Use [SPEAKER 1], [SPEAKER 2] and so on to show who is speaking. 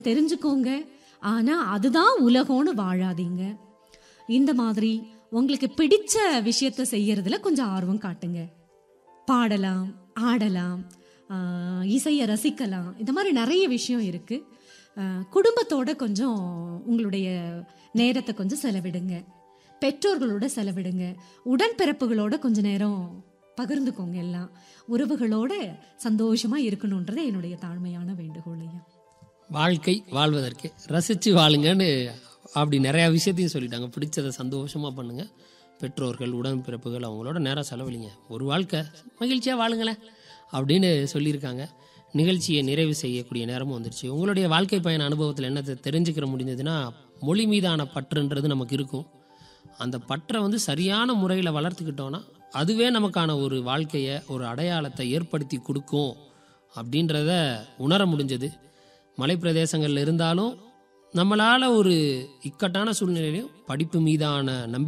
[SPEAKER 1] தெரிஞ்சுக்கோங்க ஆனா அதுதான் உலகம்னு வாழாதீங்க இந்த மாதிரி உங்களுக்கு பிடிச்ச விஷயத்த செய்யறதுல கொஞ்சம் ஆர்வம் காட்டுங்க பாடலாம் ஆடலாம் ஆஹ், இசையை ரசிக்கலாம் இந்த மாதிரி நிறைய விஷயம் இருக்கு ஆஹ், குடும்பத்தோட கொஞ்சம் உங்களுடைய நேரத்தை கொஞ்சம் செலவிடுங்க பெற்றோர்களோட செலவிடுங்க உடன்பிறப்புகளோட கொஞ்ச நேரம் பகிர்ந்துக்கோங்க எல்லாம் உறவுகளோட சந்தோஷமா இருக்கணுன்றது என்னுடைய தாழ்மையான வேண்டுகோள் ஐயா
[SPEAKER 2] வாழ்க்கை வாழ்வதற்கு ரசித்து வாழுங்கன்னு அப்படி நிறையா விஷயத்தையும் சொல்லிட்டாங்க பிடிச்சதை சந்தோஷமாக பண்ணுங்க பெற்றோர்கள் உடன்பிறப்புகள் அவங்களோட நேரம் செலவழிங்க ஒரு வாழ்க்கை மகிழ்ச்சியாக வாழுங்களேன் அப்படின்னு சொல்லியிருக்காங்க நிகழ்ச்சியை நிறைவு செய்யக்கூடிய நேரமும் வந்துருச்சு உங்களுடைய வாழ்க்கை பயண அனுபவத்தில் என்ன தெ- தெரிஞ்சுக்கிற முடிஞ்சதுன்னா மொழி மீதான பற்றுன்றது நமக்கு இருக்கும் அந்த பற்றை வந்து சரியான முறையில் வளர்த்துக்கிட்டோன்னா அதுவே நமக்கான ஒரு வாழ்க்கையை ஒரு அடையாளத்தை ஏற்படுத்தி கொடுக்கும் அப்படின்றத உணர முடிஞ்சது மலைப்பிரதேசங்கள்ல இருந்தாலும் நம்மளால் ஒரு இக்கட்டான சூழ்நிலையிலையும் படிப்பு மீதான நம்பிக்கை